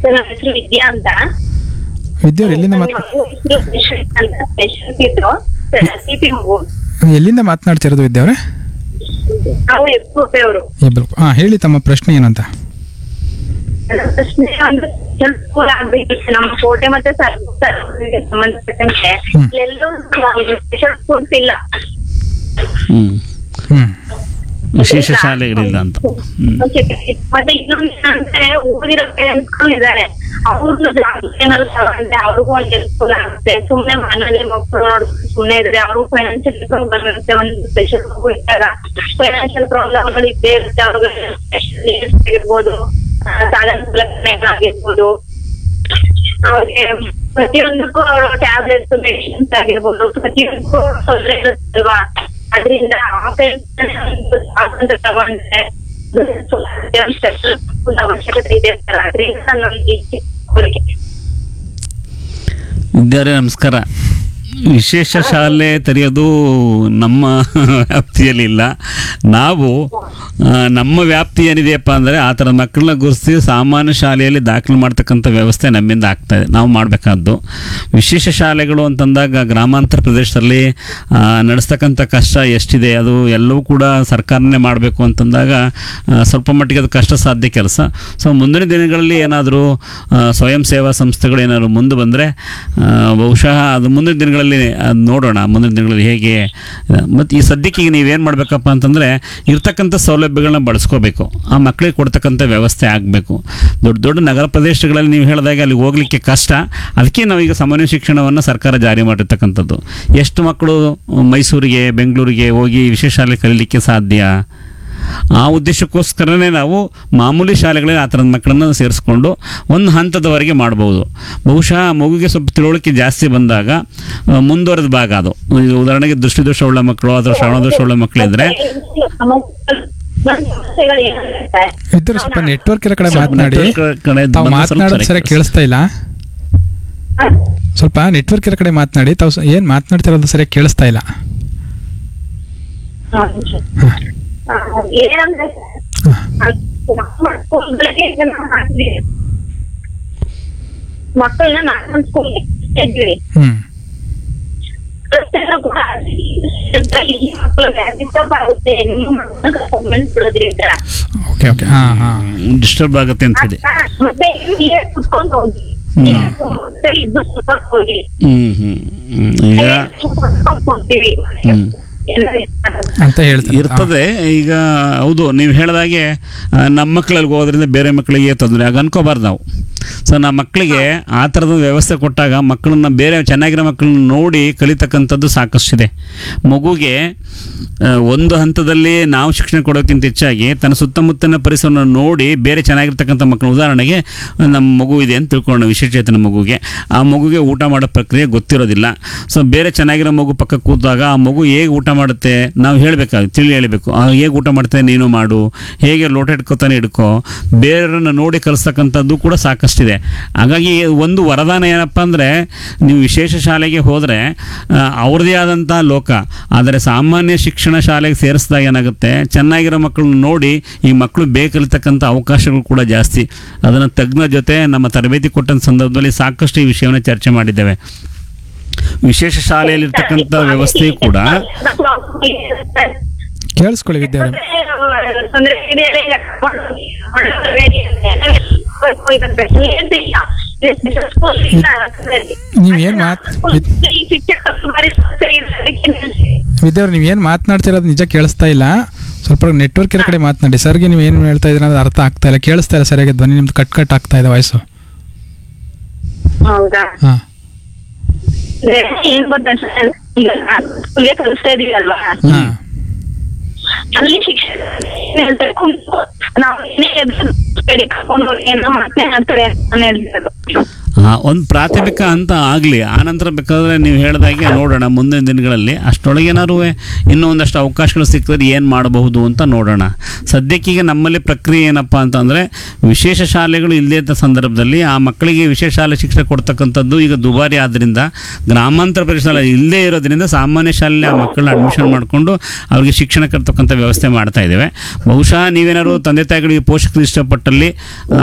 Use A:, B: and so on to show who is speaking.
A: Sir ನನ್ನ ಹೆಸರು ವಿದ್ಯಾ ಅಂತ
B: ವಿದ್ಯವ್ರು ಎಲ್ಲಿಂದ ಮಾತ್
A: ಸ್ಪೆಷಲ್ ಸೀಟು ಸಿಪಿ ಮಗು
B: ಎಲ್ಲಿಂದ ಮಾತನಾಡ್ತಿರೋದು ವಿದ್ಯವ್ರೆ
A: ನಾವು ಎಪ್ಪೆ ಅವರು
B: ಇಬ್ರು ಹಾಂ ಹೇಳಿ ತಮ್ಮ ಪ್ರಶ್ನೆ ಏನಂತ
A: ಪ್ರಶ್ನೆ ಅಂದ್ರೆ ಸ್ವಲ್ಪ ಸ್ಕೂಲ್ ಆಗ್ಬೇಕು ನಮ್ಮ ಕೋಟೆ ಮತ್ತೆ ಸರ್ಕಾರಕ್ಕೆ ಸಂಬಂಧಪಟ್ಟಂತೆ
B: ಹ್ಮ್.
A: ಎಲ್ಲೂ ಸ್ಪೆಷಲ್ ಸ್ಕೂಲ್ಸ್ ಇಲ್ಲ
C: ಹ್ಮ್
B: ಹ್ಞೂ
C: ವಿಶೇಷ ಶಾಲೆಗಳಿಲ್ಲ ಅಂತ ಹ್ಮ್
A: ಮತ್ತೆ ಇನ್ನೊಂದು ಏನಂದ್ರೆ ಓದಿರೋ ಪೇರೆಂಟ್ಸ್ ಇದ್ದಾರೆ ಅವ್ರದ್ದು ಏನಾದ್ರು ತಗೊಂಡ್ರೆ ಅವ್ರಿಗೂ ಒಂದು ಹೆಲ್ಪ್ಫುಲ್ ಆಗುತ್ತೆ ಸುಮ್ನೆ ಮನೇಲಿ ಮಕ್ಕಳು ನೋಡ್ಕೊಂಡು ಸುಮ್ನೆ ಇದ್ರೆ ಅವ್ರಿಗೂ ಫೈನಾನ್ಷಿಯಲ್ ಪ್ರಾಬ್ಲಮ್ ಇರುತ್ತೆ ಒಂದು ಸ್ಪೆಷಲ್ ಮಗು ಇದ್ದಾಗ ಫೈನಾನ್ಷಿಯಲ್ ಪ್ರಾಬ್ಲಮ್ಗಳು ಇದ್ದೇ ಇರುತ್ತೆ ಅವ್ರಿಗೆ ಸ್ಪೆಷಲ್ ನೀಡ್ಸ್ ಆಗಿರ್ಬೋದು ಆ, ಸಾಧನ ಸಲಕರಣೆಗಳಾಗಿರ್ಬೋದು ಅವ್ರಿಗೆ ಪ್ರತಿಯೊಂದಕ್ಕೂ ಅವರು ಟ್ಯಾಬ್ಲೆಟ್ಸ್ ಮೆಡಿಸಿನ್ಸ್ ಆಗಿರ್ಬೋದು ಪ್ರತಿಯೊಂದಕ್ಕೂ ತೊಂದರೆ ಇರುತ್ತಲ್ವಾ ಅದರಿಂದ ಆ ಪೇರೆಂಟ್ಸ್ ತಗೊಂಡ್ರೆ ಸ್ಪೆಷಲ್ ಅವಶ್ಯಕತೆ ಇದೆ ಸರ್ ಅದರಿಂದ ನಮ್ಗೆ ಈ ಕೋರಿಕೆ
C: ವಿದ್ಯಾರ್ಥಿ ನಮಸ್ಕಾರ ವಿಶೇಷ ಶಾಲೆ ತೆರೆಯೋದು ನಮ್ಮ ವ್ಯಾಪ್ತಿಯಲ್ಲಿಲ್ಲ ನಾವು ಆ, ನಮ್ಮ ವ್ಯಾಪ್ತಿ ಏನಿದೆಯಪ್ಪ ಅಂದರೆ ಆ ಥರದ ಮಕ್ಕಳನ್ನ ಗುರುತಿಸಿ ಸಾಮಾನ್ಯ ಶಾಲೆಯಲ್ಲಿ ದಾಖಲು ಮಾಡ್ತಕ್ಕಂಥ ವ್ಯವಸ್ಥೆ ನಮ್ಮಿಂದ ಆಗ್ತಾ ಇದೆ ನಾವು ಮಾಡಬೇಕಾದ್ದು ವಿಶೇಷ ಶಾಲೆಗಳು ಅಂತಂದಾಗ ಗ್ರಾಮಾಂತರ ಪ್ರದೇಶದಲ್ಲಿ ಆ, ನಡೆಸ್ತಕ್ಕಂಥ ಕಷ್ಟ ಎಷ್ಟಿದೆ ಅದು ಎಲ್ಲವೂ ಕೂಡ ಸರ್ಕಾರನೇ ಮಾಡಬೇಕು ಅಂತಂದಾಗ ಆ, ಸ್ವಲ್ಪ ಮಟ್ಟಿಗೆ ಅದು ಕಷ್ಟ ಸಾಧ್ಯ ಕೆಲಸ ಸೊ ಮುಂದಿನ ದಿನಗಳಲ್ಲಿ ಏನಾದರೂ ಸ್ವಯಂ ಸೇವಾ ಸಂಸ್ಥೆಗಳು ಏನಾದ್ರು ಮುಂದೆ ಬಂದರೆ ಬಹುಶಃ ಅದು ಮುಂದಿನ ದಿನಗಳಲ್ಲಿ ಅದ್ ನೋಡೋಣ ಮುಂದಿನ ದಿನಗಳಲ್ಲಿ ಹೇಗೆ ಮತ್ತು ಈ ಸದ್ಯಕ್ಕೆ ಈಗ ನೀವೇನು ಮಾಡಬೇಕಪ್ಪ ಅಂತಂದರೆ ಇರ್ತಕ್ಕಂಥ ಸೌಲಭ್ಯಗಳನ್ನ ಬಳಸ್ಕೋಬೇಕು ಆ ಮಕ್ಕಳಿಗೆ ಕೊಡ್ತಕ್ಕಂಥ ವ್ಯವಸ್ಥೆ ಆಗಬೇಕು ದೊಡ್ಡ ದೊಡ್ಡ ನಗರ ಪ್ರದೇಶಗಳಲ್ಲಿ ನೀವು ಹೇಳಿದಾಗ ಅಲ್ಲಿ ಹೋಗ್ಲಿಕ್ಕೆ ಕಷ್ಟ ಅದಕ್ಕೆ ನಾವೀಗ ಸಾಮಾನ್ಯ ಶಿಕ್ಷಣವನ್ನು ಸರ್ಕಾರ ಜಾರಿ ಮಾಡಿರ್ತಕ್ಕಂಥದ್ದು ಎಷ್ಟು ಮಕ್ಕಳು ಮೈಸೂರಿಗೆ ಬೆಂಗಳೂರಿಗೆ ಹೋಗಿ ವಿಶೇಷ ಶಾಲೆ ಕಲೀಲಿಕ್ಕೆ ಸಾಧ್ಯ ಆ ಉದ್ದೇಶಕ್ಕೋಸ್ಕರನೇ ನಾವು ಮಾಮೂಲಿ ಶಾಲೆಗಳಲ್ಲಿ ಆ ಥರದ ಮಕ್ಕಳನ್ನು ಸೇರಿಸ್ಕೊಂಡು ಒಂದು ಹಂತದವರೆಗೆ ಮಾಡ್ಬೋದು ಬಹುಶಃ ಆ ಮಗುಗೆ ಸ್ವಲ್ಪ ತಿಳುವಳಿಕೆ ಜಾಸ್ತಿ ಬಂದಾಗ ಆ, ಮುಂದುವರೆದ ಭಾಗ ಅದು ಈಗ ಉದಾಹರಣೆಗೆ ದೃಷ್ಟಿದೋಷ ಉಳ್ಳ ಮಕ್ಕಳು ಅಥವಾ ಶ್ರವಣದೋಷ ಉಳ್ಳ ಮಕ್ಕಳಿದ್ರೆ
A: ಸಮಸ್ಯೆಗಳು ಏನಾಗುತ್ತೆ
B: ವಿದ್ಯವ್ರು ಸ್ವಲ್ಪ ನೆಟ್ವರ್ಕ್ ಇರೋ ಕಡೆ
C: ಸ್ವಲ್ಪ
B: ಮಾತನಾಡಿ
C: network ಕಡೆ
B: ತಾವು
C: ಬಂದ್ರೆ ಸ್ವಲ್ಪ
B: ಮಾತನಾಡೋದು
C: ಸರಿ
B: ಸರಿಯಾಗಿ ಕೇಳಿಸ್ತಾ ಇಲ್ಲ ಸ್ವಲ್ಪ ನೆಟ್ವರ್ಕ್ ಇರೋ ಕಡೆ ಮಾತನಾಡಿ ತಾವು ಸ- ಏನ್ ಮಾತನಾಡ್ತಿರೋದು ಸರಿಯಾಗಿ ಕೇಳಿಸ್ತಾ ಇಲ್ಲ
A: ಹಾ, ಆ, ಏನಂದ್ರೆ ಮಕ್ಕಳಿಗೆ ನಾವು ಹಾಕ್ತೀವಿ ಮಕ್ಕಳನ್ನ ನಾನು ಸ್ಕೂಲ್ಗೆ ಇದ್ವಿ
B: ಹ್ಮ್
A: ಪ್ರತಿಯೊಂದು ಕೂಡ ಈ ಮಕ್ಕಳು ಡಿಸ್ಟರ್ಬ್ ಆಗುತ್ತೆ ನಿಮ್ಮ ಮಕ್ಕಳನ್ನ ಕರ್ಕೊಂಡ್ಬಂದು ಬಿಡೋದ್ರಿಂದ
B: ಓಕೆ ಓಕೆ ಹಾ ಹಾ
C: ಡಿಸ್ಟರ್ಬ್ ಆಗುತ್ತೆ ಅಂತ ಹೇಳಿ
A: ಮತ್ತೆ ಇಲ್ಲೇ ಕುತ್ಕೊಂಡು ಹೋಗಿ ಮತ್ತೆ ಇದ್ದು ಕುತ್ಕೊಂಡು ಹೋಗಿ
C: ಹ್ಮ್ ಹ್ಮ್ ಹ್ಮ್. ಈಗ
A: ಕುತ್ಕೊಂಡು ಹೋಗ್ತೀವಿ
C: ಹ್ಮ್.
A: ಎಲ್ಲ ಇರ್ತದೆ.
B: ಅಂತ ಹೇಳ್ತಾರೆ
C: ಇರ್ತದೆ ಈಗ ಹೌದು ನೀವು ಹೇಳಿದಾಗೆ ಆ, ನಮ್ಮ ಮಕ್ಕಳಲ್ಲಿ ಹೋಗೋದ್ರಿಂದ ಬೇರೆ ಮಕ್ಕಳಿಗೆ ತೊಂದರೆ ಆಗ ಅನ್ಕೋಬಾರ್ದು ನಾವು ಸೊ ನಮ್ಮ ಮಕ್ಕಳಿಗೆ ಆ ಥರದ ವ್ಯವಸ್ಥೆ ಕೊಟ್ಟಾಗ ಮಕ್ಕಳನ್ನ ಬೇರೆ ಚೆನ್ನಾಗಿರೋ ಮಕ್ಕಳನ್ನ ನೋಡಿ ಕಲಿತಕ್ಕಂಥದ್ದು ಸಾಕಷ್ಟಿದೆ ಮಗುಗೆ ಆ, ಒಂದು ಹಂತದಲ್ಲಿ ನಾವು ಶಿಕ್ಷಣ ಕೊಡೋಕ್ಕಿಂತ ಹೆಚ್ಚಾಗಿ ತನ್ನ ಸುತ್ತಮುತ್ತಲಿನ ಪರಿಸರವನ್ನು ನೋಡಿ ಬೇರೆ ಚೆನ್ನಾಗಿರ್ತಕ್ಕಂಥ ಮಕ್ಕಳು ಉದಾಹರಣೆಗೆ ನಮ್ಮ ಮಗು ಇದೆ ಅಂತ ತಿಳ್ಕೊಳ್ಳೋಣ ವಿಶೇಷಚೇತನ ಮಗುಗೆ ಆ ಮಗುಗೆ ಊಟ ಮಾಡೋ ಪ್ರಕ್ರಿಯೆ ಗೊತ್ತಿರೋದಿಲ್ಲ ಸೊ ಬೇರೆ ಚೆನ್ನಾಗಿರೋ ಮಗು ಪಕ್ಕ ಕೂತಾಗ ಆ ಮಗು ಹೇಗೆ ಊಟ ಮಾಡುತ್ತೆ ನಾವು ಹೇಳಬೇಕಾಗುತ್ತೆ ತಿಳಿ ಹೇಳಬೇಕು ಹೇಗೆ ಊಟ ಮಾಡ್ತಾನೆ ನೀನು ಮಾಡು ಹೇಗೆ ಲೋಟ ಇಟ್ಕೋತಾನೆ ಹಿಡ್ಕೋ ಬೇರೆಯವ್ರನ್ನ ನೋಡಿ ಕಲಿಸ್ತಕ್ಕಂಥದ್ದು ಕೂಡ ಸಾಕಷ್ಟಿದೆ ಹಾಗಾಗಿ ಒಂದು ವರದಾನ ಏನಪ್ಪ ಅಂದರೆ ನೀವು ವಿಶೇಷ ಶಾಲೆಗೆ ಹೋದರೆ ಅವ್ರದ್ದೇ ಆದಂಥ ಲೋಕ ಆದರೆ ಸಾಮಾನ್ಯ ಶಿಕ್ಷಣ ಶಾಲೆಗೆ ಸೇರಿಸಿದಾಗ ಏನಾಗುತ್ತೆ ಚೆನ್ನಾಗಿರೋ ಮಕ್ಕಳನ್ನ ನೋಡಿ ಈ ಮಕ್ಕಳು ಬೇಕಲಿತಕ್ಕಂಥ ಅವಕಾಶಗಳು ಕೂಡ ಜಾಸ್ತಿ ಅದನ್ನು ತಜ್ಞ ಜೊತೆ ನಮ್ಮ ತರಬೇತಿ ಕೊಟ್ಟಂಥ ಸಂದರ್ಭದಲ್ಲಿ ಸಾಕಷ್ಟು ಈ ವಿಷಯವನ್ನು ಚರ್ಚೆ ಮಾಡಿದ್ದೇವೆ ವಿಶೇಷ ಶಾಲೆಯಲ್ಲಿರ್ತಕ್ಕಂಥ ವ್ಯವಸ್ಥೆಯು ಕೂಡ
B: ಕೇಳಿಸ್ಕೊಳ್ಳಿ ವಿದ್ಯಾವ್ರೆ
A: ತೊಂದ್ರೆ ಇದೆ ಈಗ ಕರ್ಕೊಂಡು ಹೋಗಿ, ಒಳ್ಳೆ ಬೇರೆ ಇದೆ. ಹೋಗ್ಬೇಕು, special ಏನ್ ಇಲ್ಲ. Special school ಇಲ್ಲ ಅದ್ರಲ್ಲಿ.
B: ನೀವ್ ಏನ್ ಮಾತ್-
A: ಈ ಶಿಕ್ಷಕರು ಬಾರಿ ಸರಿ ಇಲ್ಲ, ಅದಕ್ಕೆ ನಾನು-
B: ವಿದ್ಯಾವ್ರೆ ನೀವು ಏನು ಮಾತನಾಡ್ತಿರೋದು ನಿಜ ಕೇಳಿಸ್ತಾ ಇಲ್ಲ ಸ್ವಲ್ಪ ನೆಟ್ವರ್ಕ್ ಇರೋ ಕಡೆ ಮಾತನಾಡಿ ಸರ್ಗೆ ನೀವು ಏನು ಹೇಳ್ತಾ ಇದ್ದೀರ ಅನ್ನೋದು ಅರ್ಥ ಆಗ್ತಾ ಇಲ್ಲ ಕೇಳಿಸ್ತಾ ಇಲ್ಲ ಸರಿಯಾಗಿ ಧ್ವನಿ ನಿಮ್ದು ಕಟ್ ಕಟ್ ಆಗ್ತಾ ಇದೆ ವಾಯ್ಸು
A: ಹೌದಾ
B: ಹಾಂ
A: ಅಂದ್ರೆ ಏನ್ ಗೊತ್ತಾ ಸರ್ ಈಗ ಸ್ಕೂಲ್ಗೆ ಕಲಿಸ್ತಾ ಇದೀವಿ ಅಲ್ವಾ
B: ಹಾಂ
A: ಅಲ್ಲಿ ಶಿಕ್ಷಕ ಏನ್ ಹೇಳ್ತಾರೆ ಕುಂತ್ಕೋ, ನಾವು ಏನೇ ಎದ್ರು ಕಡೆ ಕರ್ಕೊಂಡು ಹೋಗಿ ಏನೋ ಮಾತನಾಡ್ತಾರೆ ಅಂತ ಹೇಳ್ತಾರೆ
C: ಒಂದು ಪ್ರಾಥಮಿಕ ಹಂತ ಆಗಲಿ ಆನಂತರ ಬೇಕಾದರೆ ನೀವು ಹೇಳಿದಾಗೆ ನೋಡೋಣ ಮುಂದಿನ ದಿನಗಳಲ್ಲಿ ಅಷ್ಟರೊಳಗೆ ಏನಾದ್ರು ಇನ್ನೂ ಒಂದಷ್ಟು ಅವಕಾಶಗಳು ಸಿಕ್ಕಿದ್ರೆ ಏನು ಮಾಡಬಹುದು ಅಂತ ನೋಡೋಣ ಸದ್ಯಕ್ಕೀಗ ನಮ್ಮಲ್ಲಿ ಪ್ರಕ್ರಿಯೆ ಏನಪ್ಪ ಅಂತಂದರೆ ವಿಶೇಷ ಶಾಲೆಗಳು ಇಲ್ಲದೇ ಇದ್ದ ಸಂದರ್ಭದಲ್ಲಿ ಆ ಮಕ್ಕಳಿಗೆ ವಿಶೇಷ ಶಾಲೆ ಶಿಕ್ಷಣ ಕೊಡ್ತಕ್ಕಂಥದ್ದು ಈಗ ದುಬಾರಿ ಆದ್ದರಿಂದ ಗ್ರಾಮಾಂತರ ಪ್ರದೇಶ ಇಲ್ಲದೇ ಇರೋದ್ರಿಂದ ಸಾಮಾನ್ಯ ಶಾಲೆಯಲ್ಲಿ ಆ ಮಕ್ಕಳನ್ನ ಅಡ್ಮಿಷನ್ ಮಾಡಿಕೊಂಡು ಅವ್ರಿಗೆ ಶಿಕ್ಷಣ ಕರ್ತಕ್ಕಂಥ ವ್ಯವಸ್ಥೆ ಮಾಡ್ತಾ ಇದ್ದೇವೆ ಬಹುಶಃ ನೀವೇನಾದ್ರು ತಂದೆ ತಾಯಿಗಳಿಗೆ ಪೋಷಕರು ಇಷ್ಟಪಟ್ಟಲ್ಲಿ